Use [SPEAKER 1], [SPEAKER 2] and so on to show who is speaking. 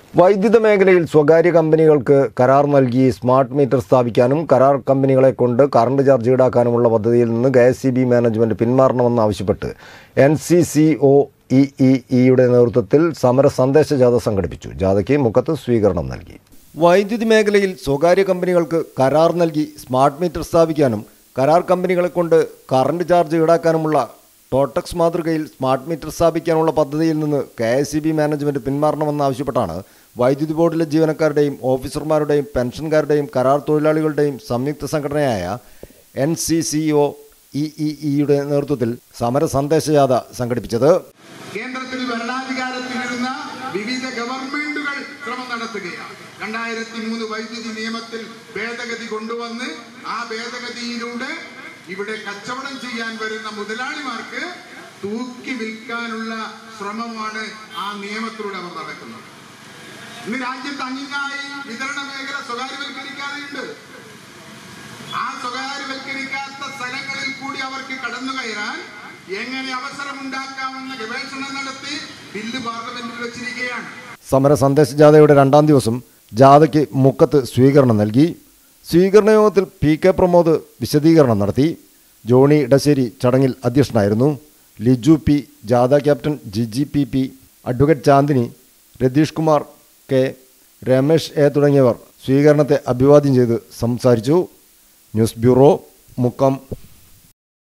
[SPEAKER 1] വൈദ്യുത മേഖലയിൽ സ്വകാര്യ കമ്പനികൾക്ക് കരാർ നൽകി സ്മാർട്ട് മീറ്റർ സ്ഥാപിക്കാനും കരാർ കമ്പനികളെ കൊണ്ട് കറണ്ട് ചാർജ് ഈടാക്കാനുമുള്ള പദ്ധതിയിൽ നിന്ന് K S C B management പിന്മാറണമെന്നാവശ്യപ്പെട്ട് N C C O E E ഇയുടെ നേതൃത്വത്തിൽ സമര സന്ദേശ ജാഥ സംഘടിപ്പിച്ചു ജാഥയ്ക്ക് മുഖത്ത് സ്വീകരണം നൽകി വൈദ്യുതി മേഖലയിൽ സ്വകാര്യ കമ്പനികൾക്ക് കരാർ നൽകി സ്മാർട്ട് മീറ്റർ സ്ഥാപിക്കാനും കരാർ കമ്പനികളെ കൊണ്ട് കറണ്ട് ചാർജ് ഈടാക്കാനുമുള്ള ടോട്ടക്സ് മാതൃകയിൽ സ്മാർട്ട് മീറ്റർ സ്ഥാപിക്കാനുള്ള പദ്ധതിയിൽ നിന്ന് K S C B management പിന്മാറണമെന്നാവശ്യപ്പെട്ടാണ് വൈദ്യുതി ബോർഡിലെ ജീവനക്കാരുടെയും ഓഫീസർമാരുടെയും പെൻഷൻകാരുടെയും കരാർ തൊഴിലാളികളുടെയും സംയുക്ത സംഘടനയായ N C C O E E ഇയുടെ നേതൃത്വത്തിൽ സമര സന്ദേശജാഥ സംഘടിപ്പിച്ചത്
[SPEAKER 2] കേന്ദ്രത്തിൽ ഭരണാധികാരത്തിലിരുന്ന വിവിധ ഗവൺമെന്റുകൾ ശ്രമം നടത്തുകയാണ് രണ്ടായിരത്തി മൂന്ന് വൈദ്യുതി നിയമത്തിൽ ഭേദഗതി കൊണ്ടുവന്ന് ആ ഭേദഗതിയിലൂടെ ഇവിടെ കച്ചവടം ചെയ്യാൻ വരുന്ന മുതലാളിമാർക്ക് തൂക്കി വിൽക്കാനുള്ള ശ്രമമാണ് ആ നിയമത്തിലൂടെ അവർ നടക്കുന്നത് ഇന്ന് രാജ്യത്ത് അങ്ങിങ്ങായി വിതരണ മേഖല സ്വകാര്യവൽക്കരിക്കാതെയുണ്ട് ആ സ്വകാര്യവൽക്കരിക്കാത്ത സ്ഥലങ്ങളിൽ കൂടി അവർക്ക് കടന്നു കയറാൻ എങ്ങനെ അവസരമുണ്ടാക്കാമെന്ന ഗവേഷണം നടത്തി ബില്ല് പാർലമെന്റിൽ വെച്ചിരിക്കുകയാണ്
[SPEAKER 1] സമര സന്ദേശജാഥയുടെ രണ്ടാം ദിവസം ജാഥയ്ക്ക് മുക്കത്ത് സ്വീകരണം നൽകി സ്വീകരണ യോഗത്തിൽ പി കെ പ്രമോദ് വിശദീകരണം നടത്തി ജോണി ഇടശ്ശേരി ചടങ്ങിൽ അധ്യക്ഷനായിരുന്നു ലിജു പി ജാഥ captain Giji P P advocate Chandini Ratheesh Kumar K Ramesh A തുടങ്ങിയവർ സ്വീകരണത്തെ അഭിവാദ്യം ചെയ്ത് സംസാരിച്ചു ന്യൂസ് ബ്യൂറോ മുക്കം